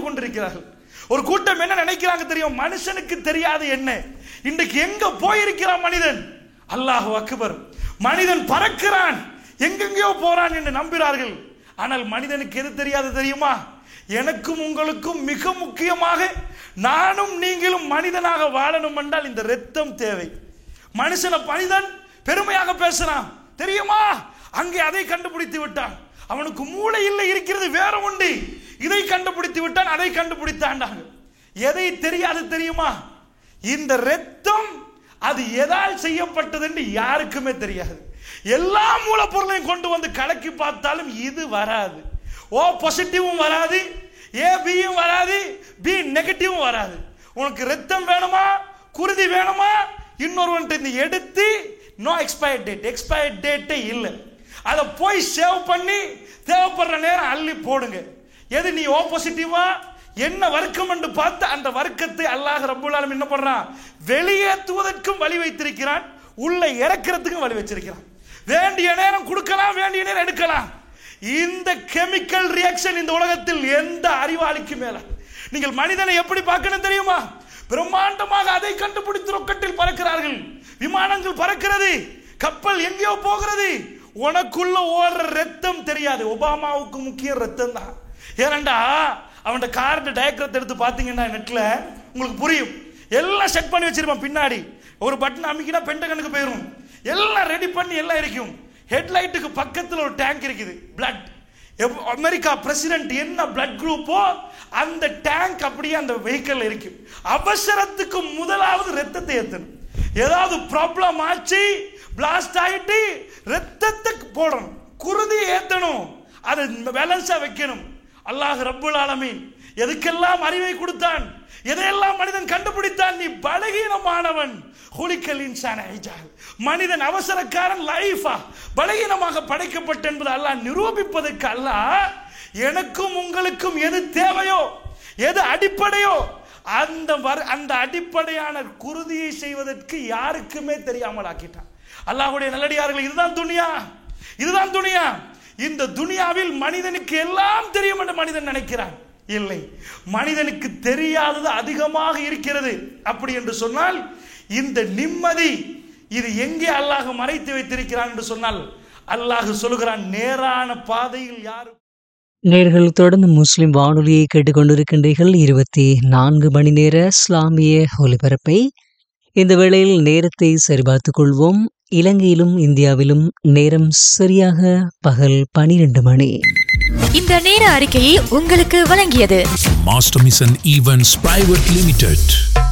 கொண்டிருக்கிறார்கள் ஒரு கூட்டம் என்ன நினைக்கிறாங்க தெரியும் மனுஷனுக்கு தெரியாது என்ன இன்றைக்கு எங்க போயிருக்கிறான் மனிதன் அல்லாஹ் அக்பர் மனிதன் பறக்கிறான் எங்கெங்கேயோ போறான் என்று நம்புகிறார்கள் ஆனால் மனிதனுக்கு எது தெரியாது தெரியுமா எனக்கும் உங்களுக்கும் மிக முக்கியமாக நானும் நீங்களும் மனிதனாக வாழணும் என்றால் இந்த ரத்தம் தேவை மனுஷனை மனிதன் பெருமையாக பேசுறான் தெரியுமா அங்கே அதை கண்டுபிடித்து விட்டான் அவனுக்கு மூளை இல்லை இருக்கிறது வேற உண்டு இதை கண்டுபிடித்து விட்டான் அதை கண்டுபிடித்தாண்டாங்க எதை தெரியாது தெரியுமா இந்த ரத்தம் அது எதால் செய்யப்பட்டது என்று யாருக்குமே தெரியாது எல்லா மூலப்பொருளையும் கொண்டு வந்து கலக்கி பார்த்தாலும் இது வராது ஓ பாசிட்டிவும் வராது ஏ பியும் வராது பி நெகட்டிவும் வராது உனக்கு ரத்தம் வேணுமா குருதி வேணுமா இன்னொருவன்ட்டு நீ எடுத்து நோ எக்ஸ்பயர் டேட் எக்ஸ்பயர் டேட்டே இல்லை அதை போய் சேவ் பண்ணி தேவைப்படுற நேரம் அள்ளி போடுங்க எது நீ ஓ பாசிட்டிவா என்ன வர்க்கம் என்று பார்த்து அந்த வர்க்கத்தை அல்லாஹ் ரப்புல் ஆலமீன் என்ன பண்றான் வெளியேற்றுவதற்கும் வழி வைத்திருக்கிறான் உள்ள இறக்கிறதுக்கும் வழி வச்சிருக்கிறான் வேண்டிய நேரம் கொடுக்கலாம் வேண்டிய நேரம் எடுக்கலாம் இந்த கெமிக்கல் ரியாக்ஷன் இந்த உலகத்தில் எந்த அறிவாளிக்கு மேல நீங்கள் மனிதனை எப்படி பார்க்கணும் தெரியுமா பிரம்மாண்டமாக அதை கண்டுபிடித்து ரொக்கட்டில் பறக்கிறார்கள் விமானங்கள் பறக்கிறது கப்பல் எங்கேயோ போகிறது உனக்குள்ள ஓடுற ரத்தம் தெரியாது ஒபாமாவுக்கு முக்கியம் ரத்தம் தான் ஏனண்டா அவன் கார்டு டயக்ரத்தை எடுத்து பார்த்தீங்கன்னா நெட்ல உங்களுக்கு புரியும் எல்லாம் செட் பண்ணி வச்சிருப்பான் பின்னாடி ஒரு பட்டன் அமைக்கினா பெண்டகனுக்கு போயிடும் எல்லாம் ரெடி பண்ணி எல்லாம் இருக்கும் ஹெட்லைட்டுக்கு பக்கத்தில் ஒரு டேங்க் இருக்குது பிளட் அமெரிக்கா பிரசிடென்ட் என்ன பிளட் குரூப்போ அந்த டேங்க் அப்படியே அந்த வெஹிக்கிள் இருக்கு அவசரத்துக்கு முதலாவது ரத்தத்தை ஏத்தணும் ஏதாவது ப்ராப்ளம் ஆச்சு பிளாஸ்ட் ஆயிட்டு ரத்தத்தை போடணும் குருதி ஏத்தணும் அதை பேலன்ஸா வைக்கணும் அல்லாஹ் ரப்புல் ஆலமீன் எதுக்கெல்லாம் அறிவை கொடுத்தான் எதையெல்லாம் மனிதன் கண்டுபிடித்தான் நீ பலகீனமானவன் ஹுலிக்கல் இன்சான ஐஜால் மனிதன் அவசரக்காரன் லைஃபா பலகீனமாக படைக்கப்பட்ட என்பது அல்லாஹ் நிரூபிப்பதற்கு அல்லாஹ் எனக்கும் உங்களுக்கும் எது தேவையோ எது அடிப்படையோ அந்த வர் அந்த அடிப்படையான குருதியை செய்வதற்கு யாருக்குமே தெரியாமல் ஆக்கிட்டான் அல்லாஹ்வுடைய நல்லடியார்கள் இதுதான் துனியா இதுதான் துனியா இந்த துனியாவில் மனிதனுக்கு எல்லாம் தெரியும் என்று மனிதன் நினைக்கிறான் இல்லை மனிதனுக்கு தெரியாதது அதிகமாக இருக்கிறது அப்படி என்று சொன்னால் இந்த நிம்மதி இது எங்கே அல்லாஹ் மறைத்து வைத்திருக்கிறான் என்று சொன்னால் அல்லாஹ் சொல்லுகிறான் நேரான பாதையில் யாரும் நேர்கள் தொடர்ந்து முஸ்லிம் வானொலியை கேட்டுக்கொண்டிருக்கின்றீர்கள் இருபத்தி நான்கு மணி நேர இஸ்லாமிய ஒலிபரப்பை இந்த வேளையில் நேரத்தை சரிபார்த்துக் கொள்வோம் இலங்கையிலும் இந்தியாவிலும் நேரம் சரியாக பகல் பனிரெண்டு மணி இந்த நேர அறிக்கையை உங்களுக்கு வழங்கியது Master Mission Events Private Limited.